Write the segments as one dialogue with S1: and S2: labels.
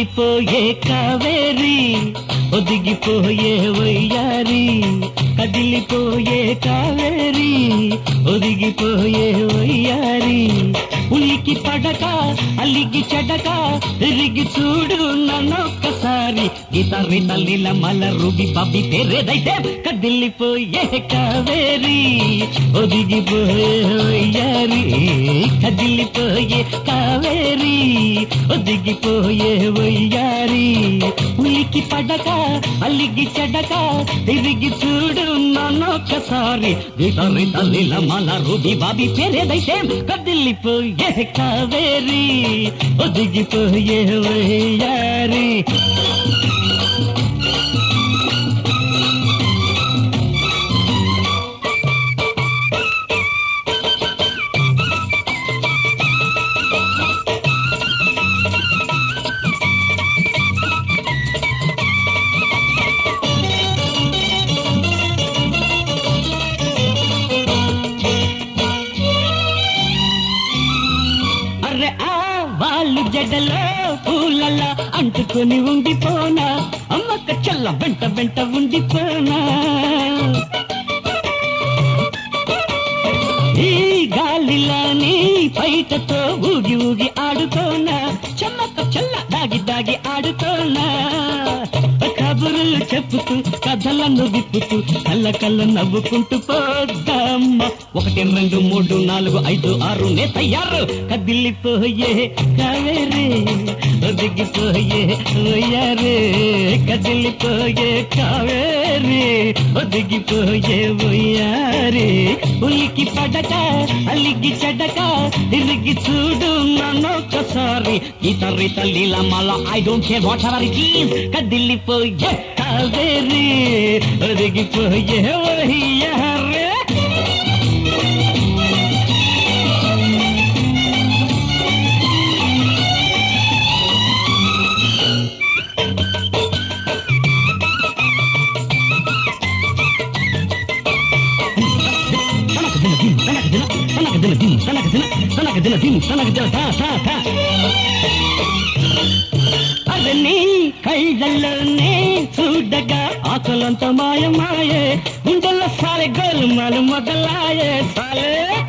S1: కదిలిపోయే కావేరి ఒదిగిపోయే వయ్యారి కదిలిపోయే కావేరి ఒదిగిపోయే వయ్యారి ఉలికి పడక అలిగి చెడక తిరిగి చూడు నన్నొక్కసారి గితరి తల్లిల మల రుబి పబ్బి తెరేదైతే కదిలిపోయే కావేరి ఒదిగిపోయే వయ్యారి కదిలిపోయే కావేరి ఒదిగిపోయే వయ్యారి ఉలికి పడక అలిగి చెడక తిరిగి చూడు నన్నొక్కసారి గితరి తల్లిల మల రుబి బాబి తెరేదైతే కదిలిపోయే కావేరి ఒదిగిపోయే వయ్యారి అర్రె ఆ వాళ్ళు జడలో పూలలా అంటుకొని ఉండిపోనా అమ్మక్క చల్ల వెంట వెంట ఉండిపోనా ఈ గాలిలాని పైటతో ఊగి ఊగి ఆడుకోనా చెమ్మక్క చల్ల దాగి దాగి ఆడుకోనా కబుర్లు చెప్పుతూ కథలను విప్పుతూ కళ్ళ కళ్ళ నవ్వుకుంటూ పోద్దమ్మ ఒకటి రెండు మూడు నాలుగు ఐదు ఆరు నే తయారు కదిలిపోయే కావేరే ఒదిగిపోయే ఒయ్యారే కదిలిపోయే కావేరే ఒదిగిపోయే ఒయ్యారే ఉలికి పడక అలిగి చెడక తిరిగి చూడు నన్నొక్కసారి ఇతరి తల్లిల మల I don't care whatever it is కదిలిపోయే కావేరి ఒదిగిపోయే ఒయ్యారే అదని కళ్ళల్లోనే చూడగా ఆకలంత మాయమాయే గుండెల్లో సాలే గోలుమాలు మొదలాయే సాలే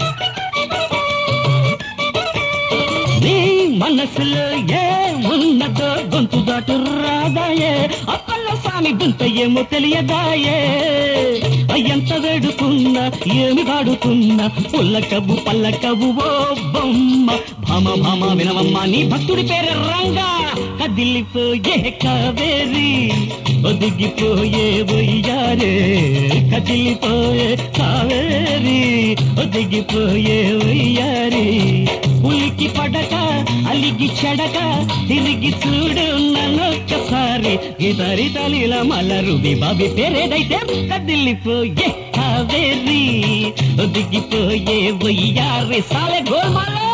S1: నీ మనసులో ఏ ఉన్నదో గొంతు దాటు రాదాయే అప్పల్ల స్వామి గుంత ఏమో తెలియదాయే ఎంత వేడుకున్నా ఏమి వాడుకున్నా పుల్ల కవ్వు పల్ల కవ్వు ఓ బొమ్మ భామ భామ వినవమ్మ నీ భక్తుడి పేరు రంగా కదిలిపోయే కావేరి ఒదిగిపోయే బొయ్యారే కదిలిపోయే కావేరి ఒదిగిపోయే బొయ్యారి ఉలికి పడక అలిగి చెడక తిరిగి చూడు నన్నొక్కసారి ఇతరి తలిల మలరువి బాబి పేరేదైతే కదిలిపోయే కావేరి ఒదిగిపోయే బొయ్యారి సాలె గోల్మాల